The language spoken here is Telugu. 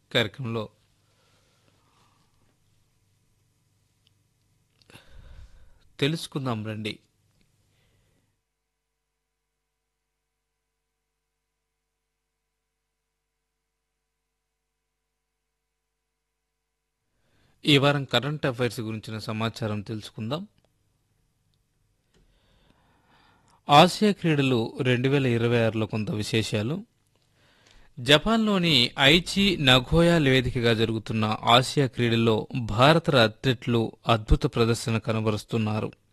కార్యక్రమంలో తెలుసుకుందాం రండి ఈ వారం కరెంట్ అఫైర్స్ గురించిన సమాచారం తెలుసుకుందాం ఆసియా క్రీడలు రెండు వేల ఇరవై ఆరులో కొంత విశేషాలు జపాన్లోని ఐచి నగోయా వేదికగా జరుగుతున్న ఆసియా క్రీడల్లో భారత అథ్లెట్లు అద్భుత ప్రదర్శన కనబరుస్తున్నారు